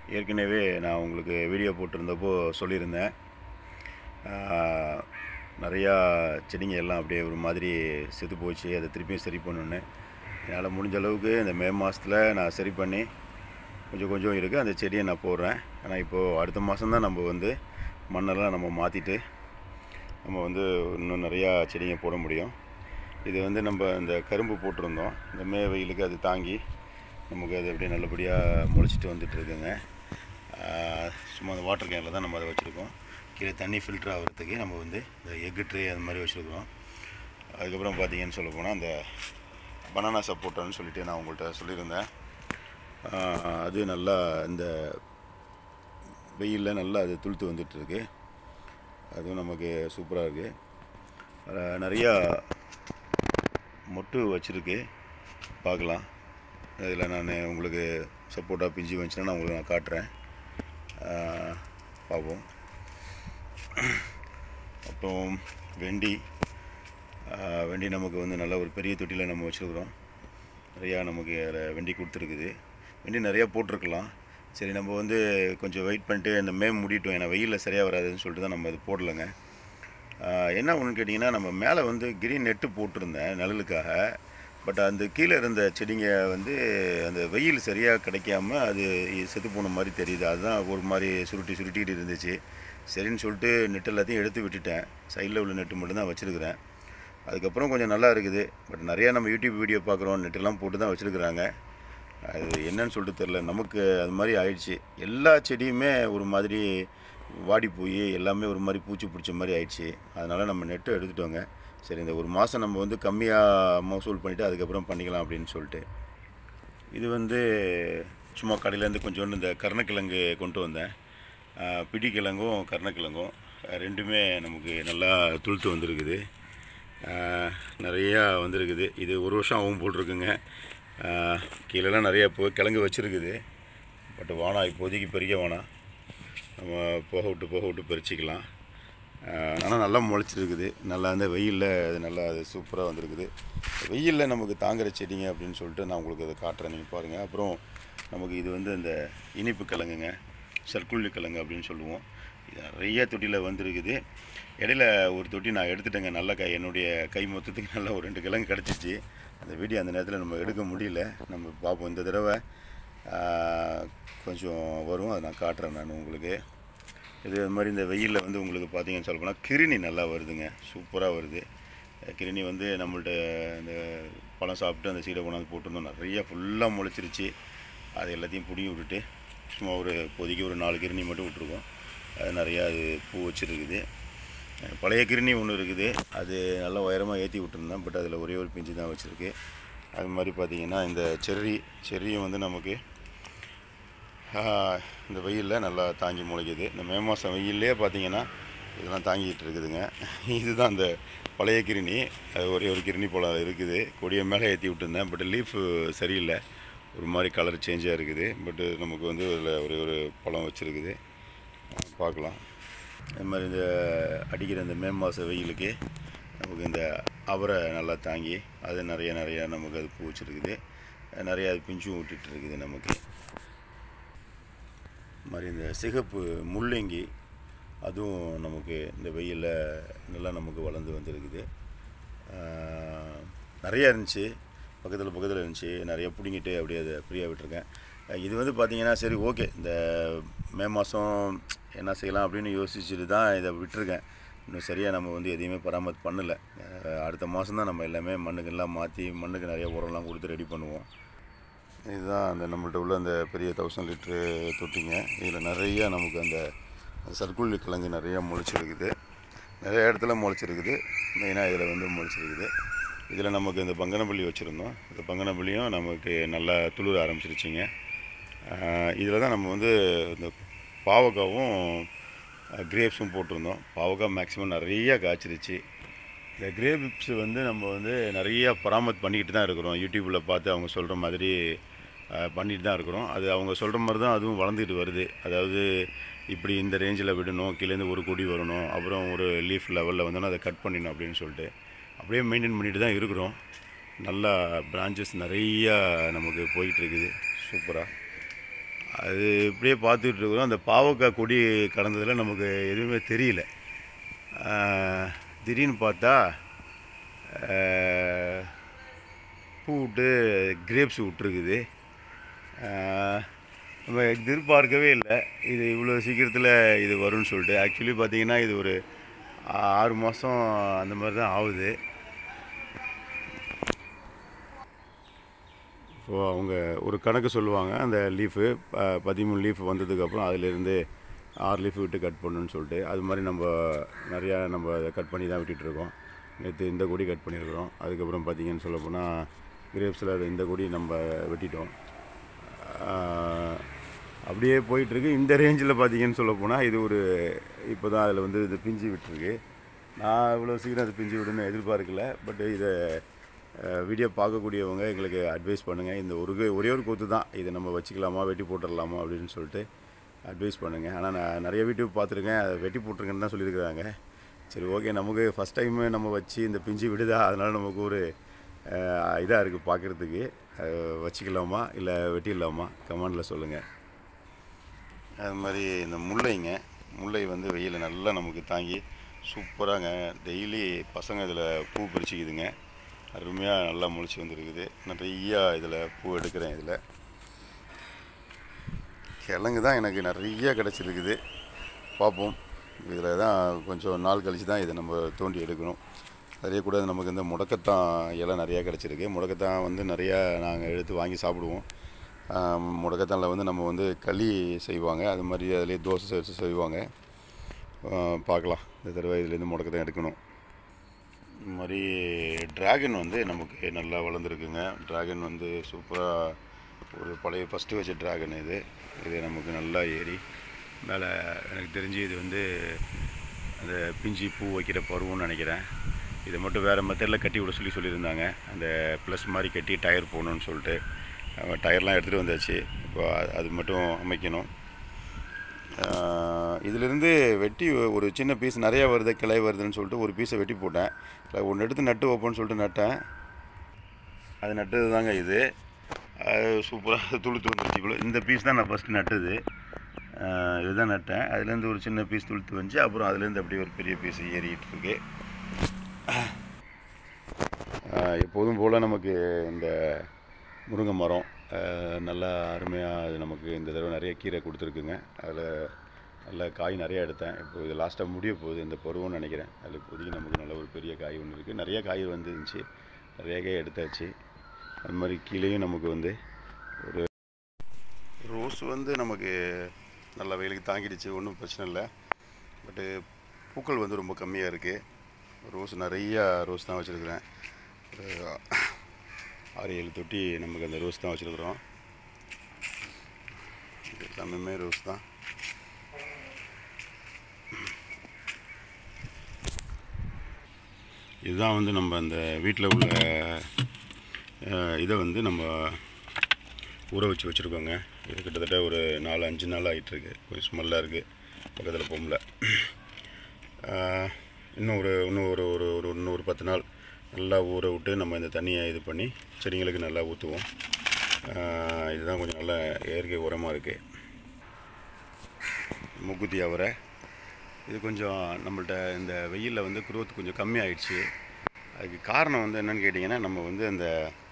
ஏற்கனவே நான் உங்களுக்கு வீடியோ போட்டிருந்தப்போ சொல்லியிருந்தேன் ஆஹ், நிறையா செடிங்க எல்லாம் அப்படியே ஒரு மாதிரி செத்து போச்சு அதை திருப்பியும் சரி பண்ணணுன்னு என்னால் முடிஞ்ச அளவுக்கு இந்த மே மாதத்தில் நான் சரி பண்ணி கொஞ்சம் கொஞ்சம் இருக்குது அந்த செடியை நான் போடுறேன் ஆனால் இப்போது அடுத்த மாதம் தான் நம்ம வந்து மண்ணெல்லாம் நம்ம மாற்றிட்டு நம்ம வந்து இன்னும் நிறையா செடிங்க போட முடியும் இது வந்து நம்ம இந்த கரும்பு போட்டிருந்தோம் இந்த மே வெயிலுக்கு அது தாங்கி நமக்கு அது அப்படியே நல்லபடியாக முளைச்சிட்டு வந்துட்டு இருக்குங்க ஆஹ் சும்மா அந்த வாட்டர் கேனில் தான் நம்ம அதை வச்சுருக்கோம் கீழே தண்ணி ஃபில்டர் ஆகிறதுக்கு நம்ம வந்து இந்த எக்கு ட்ரே அந்த மாதிரி வச்சுருக்கிறோம் அதுக்கப்புறம் பார்த்தீங்கன்னு சொல்ல போனால் அந்த பனானா சப்போட்டான்னு சொல்லிட்டு நான் உங்கள்கிட்ட சொல்லியிருந்தேன் ஆஹ் அது நல்லா இந்த வெயிலில் நல்லா அது துளுத்து வந்துட்டு இருக்கு அதுவும் நமக்கு சூப்பராக இருக்குது நிறையா மொட்டு வச்சுருக்கு பார்க்கலாம் இதில் நான் உங்களுக்கு சப்போர்ட்டாக பிஞ்சு வந்துச்சுன்னா நான் உங்களுக்கு நான் காட்டுறேன் ஆஹ் பார்ப்போம் அப்புறம் வெண்டி ஆஹ் வெண்டி நமக்கு வந்து நல்ல ஒரு பெரிய தொட்டியில் நம்ம வச்சுருக்குறோம் நிறையா நமக்கு அதில் வெண்டி கொடுத்துருக்குது வெண்டி நிறையா போட்டிருக்கலாம் சரி நம்ம வந்து கொஞ்சம் வெயிட் பண்ணிட்டு இந்த மே முடிட்டோம் ஏன்னா வெயிலில் சரியாக வராதுன்னு சொல்லிட்டு தான் நம்ம இது போடலைங்க ஆஹ் என்ன ஒன்று கேட்டிங்கன்னா நம்ம மேலே வந்து கிரீன் நெட்டு போட்டிருந்தேன் நிழலுக்காக பட் அந்த கீழே இருந்த செடிங்க வந்து அந்த வெயில் சரியாக கிடைக்காம அது செத்து போன மாதிரி தெரியுது அதுதான் ஒரு மாதிரி சுருட்டி சுருட்டிக்கிட்டு இருந்துச்சு சரின்னு சொல்லிட்டு நெட் எல்லாத்தையும் எடுத்து விட்டுட்டேன் சைடில் உள்ள நெட்டு மட்டும்தான் வச்சுருக்கிறேன் அதுக்கப்புறம் கொஞ்சம் நல்லா இருக்குது பட் நிறையா நம்ம யூடியூப் வீடியோ பார்க்குறோம் நெட்டெல்லாம் போட்டு தான் வச்சுருக்குறாங்க அது என்னன்னு சொல்லிட்டு தெரில நமக்கு அது மாதிரி ஆயிடுச்சு எல்லா செடியுமே ஒரு மாதிரி வாடி போய் எல்லாமே ஒரு மாதிரி பூச்சி பிடிச்ச மாதிரி ஆயிடுச்சு அதனால் நம்ம நெட்டை எடுத்துட்டோங்க சரி இந்த ஒரு மாதம் நம்ம வந்து கம்மியாக மகசூல் பண்ணிவிட்டு அதுக்கப்புறம் பண்ணிக்கலாம் அப்படின்னு சொல்லிட்டு இது வந்து சும்மா கடையிலேருந்து கொஞ்சோண்டு இந்த கருணக்கிழங்கு கொண்டு வந்தேன் ஆஹ் பிடிக்கிழங்கும் கருணக்கிழங்கும் ஆஹ் ரெண்டுமே நமக்கு நல்லா துளுத்து வந்திருக்குது ஆஹ் நிறையா வந்திருக்குது இது ஒரு வருஷம் ஆகும் போட்டிருக்குங்க ஆஹ் கீழெல்லாம் நிறையா இப்போ கிழங்கு வச்சுருக்குது பட் வானா இப்போதைக்கு பெரிய வானா நம்ம போக விட்டு போக விட்டு பறிச்சிக்கலாம் ஆனால் நல்லா முளைச்சிருக்குது நல்லா அந்த வெயிலில் அது நல்லா அது சூப்பராக வந்திருக்குது வெயிலில் நமக்கு தாங்குற செடிங்க அப்படின்னு சொல்லிட்டு நான் உங்களுக்கு அதை காட்டுறேன் நீங்கள் பாருங்கள் அப்புறம் நமக்கு இது வந்து அந்த இனிப்பு கிழங்குங்க சர்க்குள்ளி கிழங்கு அப்படின்னு சொல்லுவோம் இது நிறைய தொட்டியில் வந்திருக்குது இடையில ஒரு தொட்டி நான் எடுத்துட்டேங்க நல்ல கை என்னுடைய கை மொத்தத்துக்கு நல்லா ஒரு ரெண்டு கிழங்கு கிடச்சிச்சு அந்த வீடியோ அந்த நேரத்தில் நம்ம எடுக்க முடியல நம்ம பார்ப்போம் இந்த தடவை ஆஹ், கொஞ்சம் வரும் அதை நான் காட்டுறேன் நான் உங்களுக்கு இது அது மாதிரி இந்த வெயிலில் வந்து உங்களுக்கு பார்த்தீங்கன்னு சொல்ல போனால் கிருணி நல்லா வருதுங்க சூப்பராக வருது அஹ் கிருணி வந்து நம்மள்ட்ட இந்த பழம் சாப்பிட்டு அந்த சீடை கொண்டாந்து போட்டிருந்தோம் நிறைய ஃபுல்லாக முளைச்சிருச்சு அது எல்லாத்தையும் பிடிங்கி விட்டுட்டு சும்மா ஒரு இப்போதைக்கு ஒரு நாலு கிருணி மட்டும் விட்ருக்கோம் அது நிறையா அது பூ வச்சுருக்குது அஹ் பழைய கிருணி ஒன்று இருக்குது அது நல்லா உயரமாக ஏற்றி விட்டுருந்தேன் பட் அதில் ஒரே ஒரு பிஞ்சு தான் வச்சுருக்கு அது மாதிரி பார்த்தீங்கன்னா இந்த செர்ரி செர்ரியும் வந்து நமக்கு ஆஹ், இந்த வெயிலில் நல்லா தாங்கி முளைக்குது இந்த மே மாதம் வெயிலே பார்த்தீங்கன்னா இதெல்லாம் தாங்கிட்டு இருக்குதுங்க இதுதான் அந்த பழைய கிருணி அது ஒரே ஒரு கிருணி போல இருக்குது கொடியை மேலே ஏற்றி விட்டுருந்தேன் பட் லீஃபு சரியில்லை ஒரு மாதிரி கலர் சேஞ்சாக இருக்குது பட்டு நமக்கு வந்து அதில் ஒரு ஒரு பழம் வச்சுருக்குது பார்க்கலாம் அது மாதிரி இந்த அடிக்கிற இந்த மே மாத வெயிலுக்கு நமக்கு இந்த அவரை நல்லா தாங்கி அது நிறைய நிறைய நமக்கு அது பூ வச்சுருக்குது நிறைய அது பிஞ்சும் விட்டுட்டு இருக்குது நமக்கு இது மாதிரி இந்த சிகப்பு முள்ளங்கி அதுவும் நமக்கு இந்த வெயிலில் நல்லா நமக்கு வளர்ந்து வந்திருக்குது ஆஹ், நிறையா இருந்துச்சு பக்கத்தில் பக்கத்தில் இருந்துச்சு நிறைய பிடிங்கிட்டு அப்படியே அதை ஃப்ரீயாக விட்டுருக்கேன் அஹ் இது வந்து பார்த்திங்கன்னா சரி ஓகே இந்த மே மாதம் என்ன செய்யலாம் அப்படின்னு யோசிச்சுட்டு தான் இதை விட்டுருக்கேன் இன்னும் சரியாக நம்ம வந்து எதையுமே பராமரிப்பு பண்ணலை அஹ் அடுத்த மாதம் தான் நம்ம எல்லாமே மண்ணுக்கெல்லாம் மாற்றி மண்ணுக்கு நிறைய உரம்லாம் கொடுத்து ரெடி பண்ணுவோம் இதுதான் அந்த நம்மள்ட்ட உள்ள அந்த பெரிய தௌசண்ட் லிட்ரு தொட்டிங்க இதில் நிறைய நமக்கு அந்த சர்க்குள்ளி கிழங்கு நிறையா முளைச்சிருக்குது நிறைய இடத்துல முளைச்சிருக்குது மெயினாக இதில் வந்து முளைச்சிருக்குது இதில் நமக்கு இந்த பங்கனப்பள்ளி வச்சுருந்தோம் இந்த பங்கனப்பள்ளியும் நமக்கு நல்லா துளிர ஆரம்பிச்சிருச்சுங்க இதில் தான் நம்ம வந்து இந்த பாவக்காவும் கிரேப்ஸும் போட்டிருந்தோம் பாவக்காய் மேக்ஸிமம் நிறைய காய்ச்சிருச்சு இந்த கிரேப்ஸ் வந்து நம்ம வந்து நிறைய பராமரிப்பு பண்ணிக்கிட்டு தான் இருக்கிறோம் யூடியூப்பில் பார்த்து அவங்க சொல்கிற மாதிரி அஹ், பண்ணிட்டு தான் இருக்கிறோம் அது அவங்க சொல்கிற மாதிரி தான் அதுவும் வளர்ந்துட்டு வருது அதாவது இப்படி இந்த ரேஞ்சில் விடணும் கீழேருந்து ஒரு கொடி வரணும் அப்புறம் ஒரு லீஃப் லெவலில் வந்தோன்னா அதை கட் பண்ணிடணும் அப்படின்னு சொல்லிட்டு அப்படியே மெயின்டைன் பண்ணிட்டு தான் இருக்கிறோம் நல்லா பிரான்ச்சஸ் நிறையா நமக்கு போயிட்டு இருக்குது சூப்பராக அது இப்படியே பார்த்துட்டு இருக்கிறோம் அந்த பாவக்காய் கொடி கடந்ததில் நமக்கு எதுவுமே தெரியல ஆஹ், திடீர்னு பார்த்தா ஆஹ், பூ விட்டு கிரேப்ஸ் விட்டுருக்குது ஆஹ், நம்ம எதிர்பார்க்கவே இல்லை இது இவ்வளோ சீக்கிரத்தில் இது வரும்னு சொல்லிட்டு ஆக்சுவலி பார்த்தீங்கன்னா இது ஒரு ஆறு மாதம் அந்த மாதிரி தான் ஆகுது ஸோ அவங்க ஒரு கணக்கு சொல்லுவாங்க அந்த லீஃபு பதிமூணு லீஃப் வந்ததுக்கப்புறம் அதிலேருந்து ஆறு லீஃப் விட்டு கட் பண்ணணும்னு சொல்லிட்டு அது மாதிரி நம்ம நிறையா நம்ம அதை கட் பண்ணி தான் விட்டுட்டு இருக்கோம் நேற்று இந்த கொடி கட் பண்ணியிருக்கிறோம் அதுக்கப்புறம் பார்த்தீங்கன்னு சொல்ல போனால் கிரேப்ஸில் அது இந்த கொடி நம்ம வெட்டிட்டோம் ஆஹ், அப்படியே போயிட்டுருக்கு இந்த ரேஞ்சில் பார்த்தீங்கன்னு சொல்ல போனால் இது ஒரு இப்போ தான் அதில் வந்து இது பிஞ்சு விட்டுருக்கு நான் இவ்வளோ சீக்கிரம் அது பிஞ்சு விடுன்னு எதிர்பார்க்கல பட் இதை வீடியோ பார்க்கக்கூடியவங்க எங்களுக்கு அட்வைஸ் பண்ணுங்கள் இந்த ஒரு ஒரே ஒரு கொத்து தான் இதை நம்ம வச்சுக்கலாமா வெட்டி போட்டுடலாமா அப்படின்னு சொல்லிட்டு அட்வைஸ் பண்ணுங்கள் ஆனால் நான் நிறைய வீடியோ பார்த்துருக்கேன் அதை வெட்டி போட்டிருக்கேன்னு தான் சொல்லியிருக்கிறாங்க சரி ஓகே நமக்கு ஃபஸ்ட் டைமு நம்ம வச்சு இந்த பிஞ்சு விடுதா அதனால் நமக்கு ஒரு இதாக இருக்குது பார்க்குறதுக்கு வச்சுக்கலாமா இல்லை வெட்டிடலாமா கமெண்டில் சொல்லுங்கள் அது மாதிரி இந்த முல்லைங்க முல்லை வந்து வெயில் நல்லா நமக்கு தாங்கி சூப்பராங்க டெய்லி பசங்க இதில் பூ பறிச்சுக்குதுங்க அருமையாக நல்லா முளைச்சி வந்துருக்குது நிறையா இதில் பூ எடுக்கிறேன் இதில் கிழங்கு தான் எனக்கு நிறைய கிடச்சிருக்குது பார்ப்போம் இதில் தான் கொஞ்சம் நாள் கழித்து தான் இதை நம்ம தோண்டி எடுக்கணும் அதே கூட நமக்கு இந்த முடக்கத்தான் இலை நிறையா கிடச்சிருக்கு முடக்கத்தான் வந்து நிறையா நாங்கள் எடுத்து வாங்கி சாப்பிடுவோம் ஆம், முடக்கத்தானில் வந்து நம்ம வந்து களி செய்வாங்க அது மாதிரி அதிலே தோசை சேர்த்து செய்வாங்க ஆ, பார்க்கலாம் இந்த தடவை இதுலேருந்து முடக்கத்தான் எடுக்கணும் இந்த மாதிரி டிராகன் வந்து நமக்கு நல்லா வளர்ந்துருக்குங்க டிராகன் வந்து சூப்பராக ஒரு பழைய ஃபஸ்ட்டு வச்ச டிராகன் இது இது நமக்கு நல்லா ஏறி மேலே எனக்கு தெரிஞ்சு இது வந்து அந்த பிஞ்சி பூ வைக்கிற பருவம்னு நினைக்கிறேன் இதை மட்டும் வேறு மெத்தடில் கட்டி விட சொல்லி சொல்லியிருந்தாங்க அந்த ப்ளஸ் மாதிரி கட்டி டயர் போகணுன்னு சொல்லிட்டு அவன் டயர்லாம் எடுத்துகிட்டு வந்தாச்சு இப்போ அ- அது மட்டும் அமைக்கணும் ஆஹ் இதிலிருந்து வெட்டி ஒரு சின்ன பீஸ் நிறையா வருது கிளை வருதுன்னு சொல்லிட்டு ஒரு பீஸை வெட்டி போட்டேன் ஒன்று எடுத்து நட்டு வைப்போன்னு சொல்லிட்டு நட்டேன் அது நட்டது தாங்க இது அது சூப்பராக துளுத்து வந்துருச்சு இவ்வளோ இந்த பீஸ் தான் நான் ஃபஸ்ட்டு நட்டது ஆஹ் இதுதான் நட்டேன் அதுலேருந்து ஒரு சின்ன பீஸ் துளுத்து வந்துச்சு அப்புறம் அதுலேருந்து அப்படியே ஒரு பெரிய பீஸ் ஏறிட்டு இருக்கு ஆஹ் எப்போதும் போல் நமக்கு இந்த முருங்கை மரம் ஆஹ் நல்லா அருமையாக அது நமக்கு இந்த தடவை நிறைய கீரை கொடுத்துருக்குங்க அதில் நல்ல காய் நிறைய எடுத்தேன் இப்போ இது லாஸ்ட்டாக முடிய போகுது இந்த பருவம்னு நினைக்கிறேன் அதில் இப்போதைக்கு நமக்கு நல்ல ஒரு பெரிய காய் ஒன்று இருக்குது நிறைய காய் வந்துருந்துச்சு நிறைய காய் எடுத்தாச்சு அது மாதிரி கீழேயும் நமக்கு வந்து ஒரு ரோஸ் வந்து நமக்கு நல்ல வெயிலுக்கு தாங்கிடுச்சு ஒன்றும் பிரச்சனை இல்லை பட்டு பூக்கள் வந்து ரொம்ப கம்மியாக இருக்குது ரோஸ் நிறையா ரோஸ் தான் வச்சுருக்குறேன் ஒரு ஆறு ஏழு தொட்டி நமக்கு அந்த ரோஸ் தான் வச்சுருக்குறோம் இது எல்லாமே ரோஸ் தான் இதுதான் வந்து நம்ம அந்த வீட்டில் உள்ள அஹ், இதை வந்து நம்ம ஊற வச்சு வச்சுருக்கோங்க இது கிட்டத்தட்ட ஒரு நாலு அஞ்சு நாள் ஆகிட்டுருக்கு கொஞ்சம் ஸ்மெல்லாக இருக்குது பக்கத்தில் பொம்பளை ஆஹ், இன்னும் ஒரு இன்னும் ஒரு ஒரு ஒரு இன்னும் ஒரு பத்து நாள் நல்லா ஊற விட்டு நம்ம இந்த தண்ணியை இது பண்ணி செடிங்களுக்கு நல்லா ஊற்றுவோம் இதுதான் கொஞ்சம் நல்ல இயற்கை உரமாக இருக்குது மூக்குத்தி அவரை இது கொஞ்சம் நம்மள்ட்ட இந்த வெயிலில் வந்து growth கொஞ்சம் கம்மியாயிடுச்சு அதுக்கு காரணம் வந்து என்னன்னு கேட்டிங்கன்னா நம்ம வந்து அந்த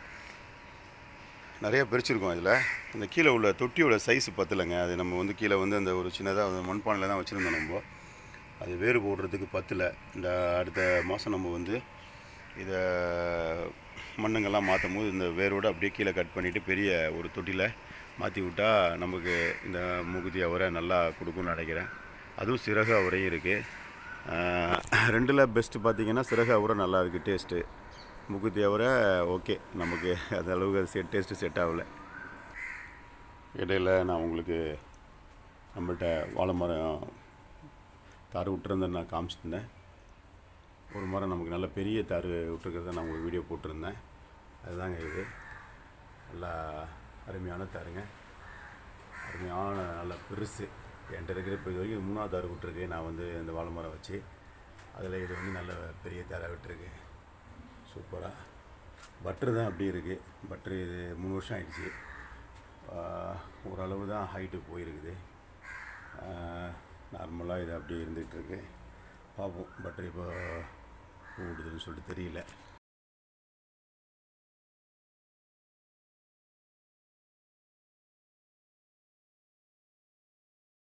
நிறைய பிரிச்சிருக்கோம் இதில் இந்த கீழே உள்ள தொட்டியோட சைஸ் பத்தலைங்க அது நம்ம வந்து கீழே வந்து அந்த ஒரு சின்னதாக மண்பானையில் தான் வச்சுருந்தோம் நம்ம அது வேறு போடுறதுக்கு பத்தலை இந்த அடுத்த மாதம் நம்ம வந்து இதை மண்ணுங்கெல்லாம் மாற்றும் போது இந்த வேரோடு அப்படியே கீழே கட் பண்ணிவிட்டு பெரிய ஒரு தொட்டியில் மாற்றி விட்டால் நமக்கு இந்த மூக்குத்தி அவரை நல்லா கொடுக்கும்னு நினைக்கிறேன் அதுவும் சிறகு அவரையும் இருக்குது ரெண்டில் பெஸ்ட்டு பார்த்தீங்கன்னா சிறகு அவரை நல்லா இருக்குது டேஸ்ட்டு மூக்குத்தி அவரை ஓகே நமக்கு அந்த அளவுக்கு அது செட் டேஸ்ட்டு செட் ஆகலை இடையில நான் உங்களுக்கு நம்மள்ட்ட வாழை மரம் தார் விட்டுருந்தேன் நான் காமிச்சிருந்தேன் ஒரு மரம் நமக்கு நல்ல பெரிய தார் விட்டுருக்கிறத நான் உங்களுக்கு வீடியோ போட்டிருந்தேன் அதுதாங்க இது நல்லா அருமையான தாருங்க அருமையான நல்ல பெருசு என்கிட்ட இருக்கிற இப்போ இது வரைக்கும் மூணாவது தார் விட்டுருக்கு நான் வந்து இந்த வாழை மரம் வச்சு அதில் இது வந்து நல்ல பெரிய தாராக விட்டுருக்கு சூப்பராக பட்ரு தான் அப்படி இருக்குது பட்ரு இது மூணு வருஷம் ஆயிடுச்சு ஓரளவு தான் ஹைட்டு போயிருக்குது நார்மலாக இது அப்படியே இருந்துகிட்ருக்கு பார்ப்போம் பட் இப்போ பூ விடுதுன்னு சொல்லிட்டு தெரியல